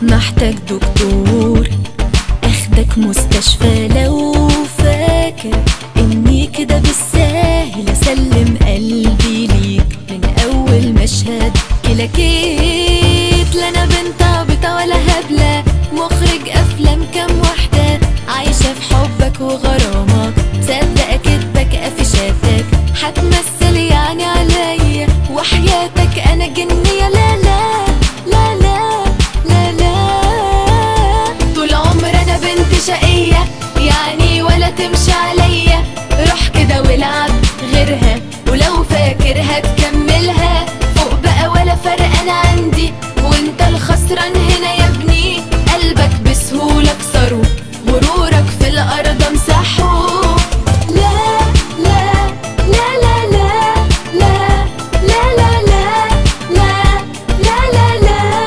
محتاج دكتور اخدك مستشفى لو فاكر اني كده بالساهل اسلم قلبي ليك من اول مشهد كلاكيت لا انا بنت عبيطه ولا هبله مخرج افلام كام واحده عايشه في حبك وغرامك صدق كدبك قفشاتك هتمثل يعني عليا وحياتك انا جنيه لا لا لا لا لا لا طول عمر انا بنت شقيه يعني ولا تمشي عليا روح كده والعب غيرها ولو فاكرها تكملها فوق بقى ولا فرق انا عندي وانت الخسران هنا يا ابني قلبك بسهوله كسره غرورك في الارض امسحه لا لا لا لا لا لا لا لا لا لا لا لا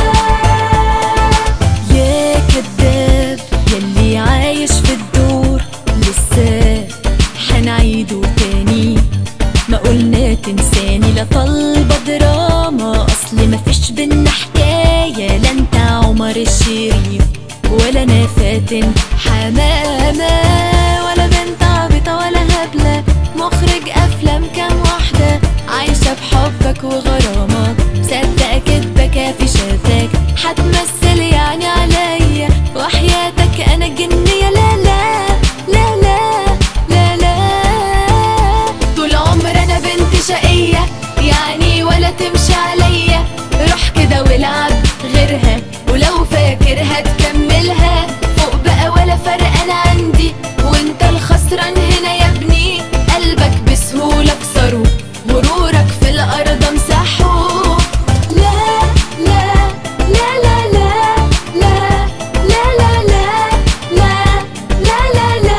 يا كداب يلي عايش في الدور لسه حنعيده تاني ما قلنا تنساني لا طالبة دراما اصل مفيش بينا حكاية لا انت عمر الشريف ولا انا فاتن حمامة ولا بنت عبيطة ولا هبلة مخرج افلام كام واحدة عايشة بحبك وغرامك مصدقة كدبك في شاتك هتمثل يعني عليا وحياتك انا جنية لا لا لا لا لا لا طول عمر انا بنت شقية يعني ولا تمشي عليا روح كده والعب غيرها ولو فاكرها تكملها فوق بقى ولا فرق انا عندي وانت الخسران هنا يا ابني قلبك بسهولة كسره غرورك في الارض امسحه لا لا لا لا لا لا لا لا لا لا لا لا لا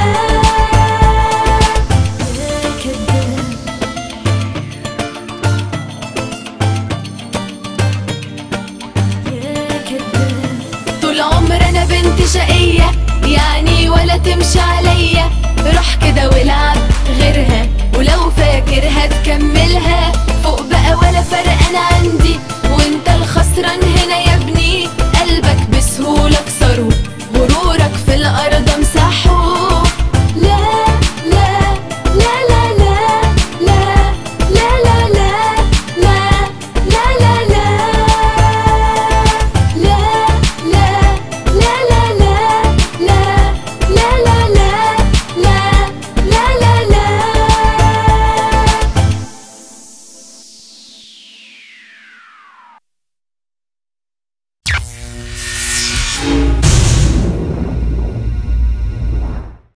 يا كداب يا كداب طول عمر انا بنت شقية يعني ولا تمشي عليا روح كده والعب غيرها ولو فاكرها تكملها فوق بقى ولا فرق انا عندي وانت الخسران